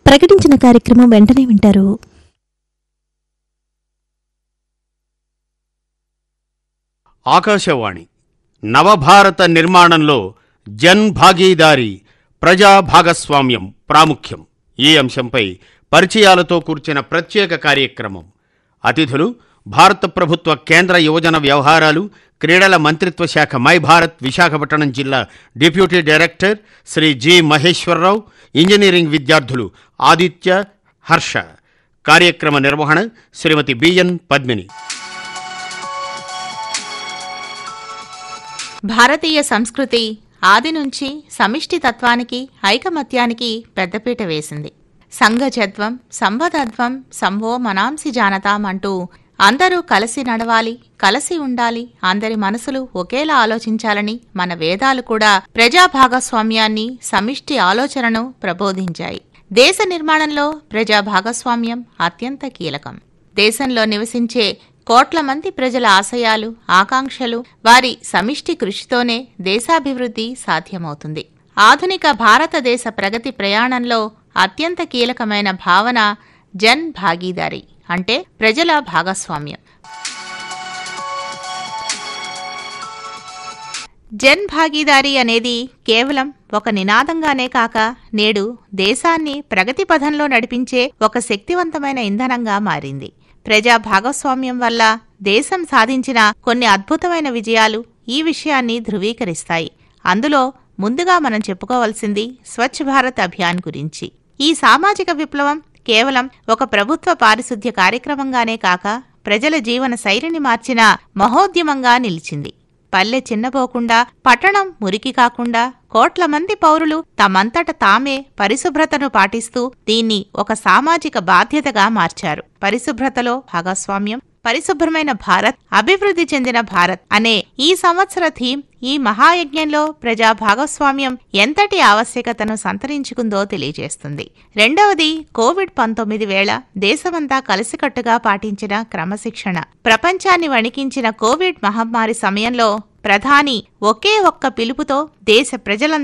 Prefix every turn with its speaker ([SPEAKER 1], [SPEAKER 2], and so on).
[SPEAKER 1] ప్రకటించిన కార్యక్రమం వెంటనే వింటారు
[SPEAKER 2] ఆకాశవాణి నవభారత నిర్మాణంలో జన్ భాగీదారీ ప్రజా భాగస్వామ్యం ప్రాముఖ్యం ఈ అంశంపై పరిచయాలతో కూర్చిన ప్రత్యేక కార్యక్రమం అతిథులు భారత ప్రభుత్వ కేంద్ర యువజన వ్యవహారాలు క్రీడల మంత్రిత్వ శాఖ మై భారత్ విశాఖపట్నం జిల్లా deputy director Shri G Maheswararao engineering విద్యార్థులు ఆదిత్య హర్ష కార్యక్రమ నిర్వహణ శ్రీమతి బిఎన్ పద్మిని
[SPEAKER 3] భారతీయ సంస్కృతి ఆది నుంచి సమిష్టి తత్వానికి ఐకమత్యానికి పెద్దపీట వేసింది సంఘజత్వం సంవదత్వం సంవో మనాంసి జానతాం అంటూ అందరూ కలిసి నడవాలి కలిసి ఉండాలి అందరి మనసులు ఒకేలా ఆలోచించాలని మన వేదాలు కూడా ప్రజా భాగస్వామ్యాన్ని సమిష్టి ఆలోచనను ప్రబోధించాయి దేశ నిర్మాణంలో ప్రజా భాగస్వామ్యం అత్యంత కీలకం దేశంలో నివసించే కోట్ల మంది ప్రజల ఆశయాలు ఆకాంక్షలు వారి సమిష్టి కృషితోనే దేశాభివృద్ధి సాధ్యమవుతుంది ఆధునిక భారతదేశ ప్రగతి ప్రయాణంలో అత్యంత కీలకమైన భావన జన్ భాగీదారీ అంటే ప్రజల భాగస్వామ్యం జన్ భాగీదారీ అనేది కేవలం ఒక నినాదంగానే కాక నేడు దేశాన్ని ప్రగతి పథంలో నడిపించే ఒక శక్తివంతమైన ఇంధనంగా మారింది ప్రజా భాగస్వామ్యం వల్ల దేశం సాధించిన కొన్ని అద్భుతమైన విజయాలు ఈ విషయాన్ని ధృవీకరిస్తాయి అందులో ముందుగా మనం చెప్పుకోవాల్సింది స్వచ్ఛ భారత్ అభియాన్ గురించి ఈ సామాజిక విప్లవం కేవలం ఒక ప్రభుత్వ పారిశుద్ధ్య కార్యక్రమంగానే కాక ప్రజల జీవన శైలిని మార్చిన మహోద్యమంగా నిలిచింది పల్లె చిన్నపోకుండా పట్టణం మురికి కాకుండా కోట్ల మంది పౌరులు తమంతట తామే పరిశుభ్రతను పాటిస్తూ దీన్ని ఒక సామాజిక బాధ్యతగా మార్చారు పరిశుభ్రతలో భాగస్వామ్యం పరిశుభ్రమైన భారత్ అభివృద్ధి చెందిన భారత్ అనే ఈ సంవత్సర థీమ్ ఈ మహాయజ్ఞంలో ప్రజా భాగస్వామ్యం ఎంతటి ఆవశ్యకతను సంతరించుకుందో తెలియజేస్తుంది రెండవది కోవిడ్ పంతొమ్మిది వేళ దేశమంతా కలిసికట్టుగా పాటించిన క్రమశిక్షణ ప్రపంచాన్ని వణికించిన కోవిడ్ మహమ్మారి సమయంలో ప్రధాని ఒకే ఒక్క పిలుపుతో దేశ ప్రజలంతా